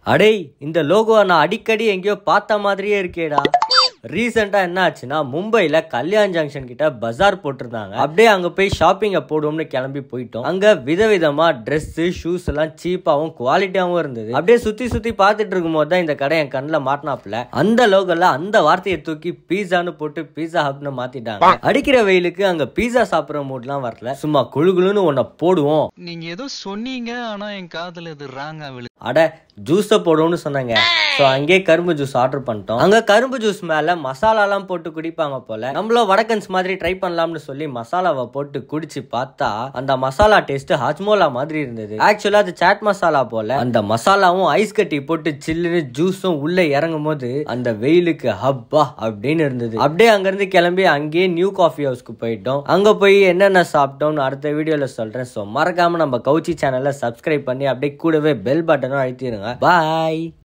அடேய் இந்த லோகோவை நான் அடிக்கடி எங்கேயோ பார்த்த மாதிரியே இருக்கேடா ரீசெண்டா என்ன ஆச்சுன்னா மும்பைல கல்யாண் ஜங்ஷன் கிட்ட பஜார் போட்டிருந்தாங்க அப்படியே அங்க போய் ஷாப்பிங்க போடுவோம்னு கிளம்பி போயிட்டோம் அங்க விதவிதமா Dress ஷூஸ் எல்லாம் சீப்பாவும் குவாலிட்டியாவும் இருந்தது அப்படியே சுத்தி சுத்தி பார்த்துட்டு இருக்கும்போது தான் இந்த கடை என் கண்ணில் மாட்டினாப்புல அந்த லோகல்ல அந்த வார்த்தையை தூக்கி பீஸான்னு போட்டு பீஸா ஹப்னு மாத்திட்டாங்க அடிக்கிற வெயிலுக்கு அங்க பீஸா சாப்பிடுற மூட்லாம் வரல சும்மா குழு குழுன்னு உன்னை போடுவோம் நீங்க ஏதோ சொன்னீங்க ஆனா என் காதுல இது ராங்கா விழு அட ஜூஸை போடுவோம்னு சொன்னாங்க ஸோ அங்கேயே கரும்பு ஜூஸ் ஆர்டர் பண்ணிட்டோம் அங்க கரும்பு ஜூஸ் மேல மசாலாலாம் போட்டு குடிப்பாங்க போல நம்மளும் வடக்கன்ஸ் மாதிரி ட்ரை பண்ணலாம்னு சொல்லி மசாலாவை போட்டு குடிச்சு பார்த்தா அந்த மசாலா டேஸ்ட் ஹஜ்மோலா மாதிரி இருந்தது ஆக்சுவலா அது சாட் மசாலா போல அந்த மசாலாவும் ஐஸ் கட்டி போட்டு சில்லுன்னு ஜூஸும் உள்ள இறங்கும் போது அந்த வெயிலுக்கு ஹப்பா அப்படின்னு இருந்தது அப்படியே அங்கிருந்து கிளம்பி அங்கேயே நியூ காஃபி ஹவுஸ்க்கு போயிட்டோம் அங்க போய் என்னென்ன சாப்பிட்டோம்னு அடுத்த வீடியோல சொல்றேன் ஸோ மறக்காம நம்ம கவுச்சி சேனலை சப்ஸ்கிரைப் பண்ணி அப்படியே கூடவே பெல் பட்டனும் அழுத்திடுங்க பாய்